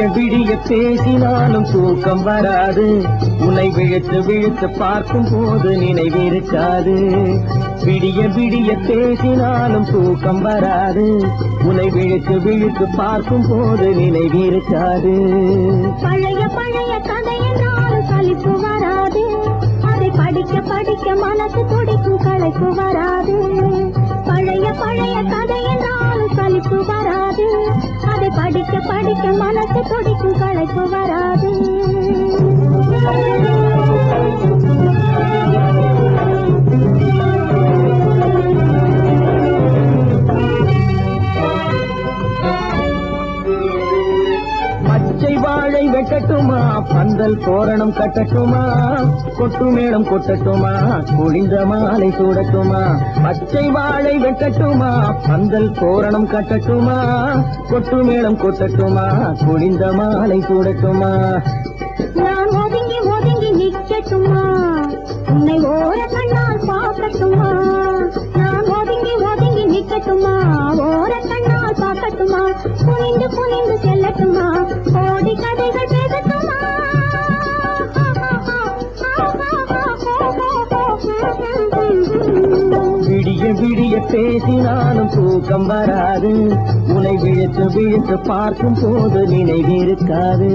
விடிய பேசினாலும் தூக்கம் வராது உன்னை விழுத்து விழுத்து பார்க்கும் போது நினைவிருக்காது விடிய விடிய பேசினாலும் தூக்கம் வராது உன்னை விழுத்து விழுத்து பார்க்கும் போது நினைவிருக்காது பழைய பழைய கதை என்றாலும் சலிப்பு வராது அதை படிக்க படிக்க மனசு துடிக்கும் களைப்பு வராது பழைய பழைய கதை என்றாலும் சலிப்பு வராது அதை படிக்க படிக்க மனசு துடிக்கும் களைப்பு வராது பச்சை வாழை வெட்டட்டுமா பந்தல் தோரணம் கட்டட்டுமா கொட்டு மேளம் கொட்டட்டுமா குளிந்த மாலை சூடட்டுமா பச்சை வாழை வெட்டட்டுமா பந்தல் தோரணம் கட்டட்டுமா கொட்டு மேளம் கொட்டட்டுமா குளிந்த மாலை சூடட்டுமா நான் ஒதுங்கி ஒதுங்கி நிக்கட்டுமா உன்னை ஓர கண்ணால் பார்க்கட்டுமா நான் ஒதுங்கி ஒதுங்கி நிக்கட்டுமா ஓர கண்ணால் பார்க்கட்டுமா குனிந்து குனிந்து செல்லட்டுமா கோடி கதைகள் பேசட்டுமா விடிய விடிய பேசினாலும் தூக்கம் வராது உன்னை விழுத்து விழுத்து பார்க்கும் போது நினைவிருக்காது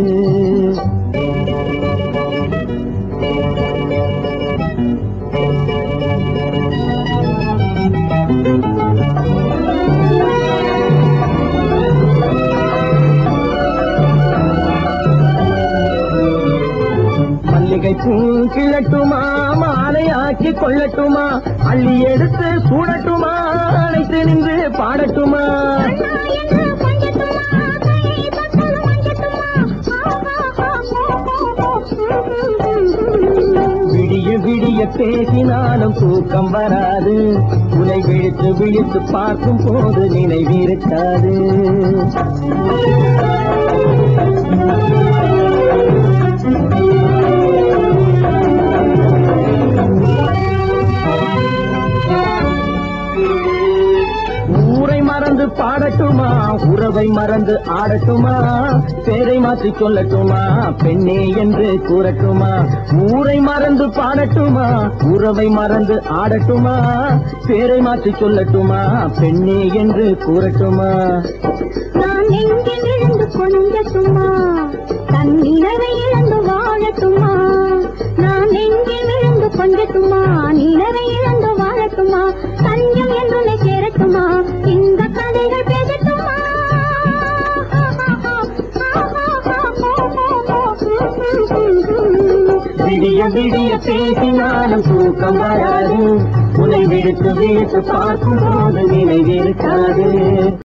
மல்லிகை பூ கிள்ளட்டுமா மாலையாக்கி கொள்ளட்டுமா அள்ளி எடுத்து சூடட்டுமா அழைத்து நின்று பாடட்டுமா விடிய விடிய பேசினாலும் தூக்கம் வராது உன்னை விழித்து விழித்து பார்க்கும் போது நினைவிருக்காது ஊரை மறந்து பாடட்டுமா உறவை மறந்து ஆடட்டுமா பேரை மாற்றி சொல்லட்டுமா பெண்ணே என்று கூறட்டுமா ஊரை மறந்து பாடட்டுமா உறவை மறந்து ஆடட்டுமா பேரை மாற்றி சொல்லட்டுமா பெண்ணே என்று கூறட்டுமா நான் எங்கே விழுந்து கொஞ்சட்டுமா தன் நிலவை இழந்து வாழட்டுமா நான் எங்கே விழுந்து கொஞ்சட்டுமா நிலவை இழந்து வாழட்டுமா தஞ்சம் என்று சேரட்டுமா இந்த கதைகள் பேசட்டுமா விடிய விடிய பேசினாலும் தூக்கம் வராது உன்னை விடுத்து விடுத்து பார்க்கும் போது நினைவிருக்காது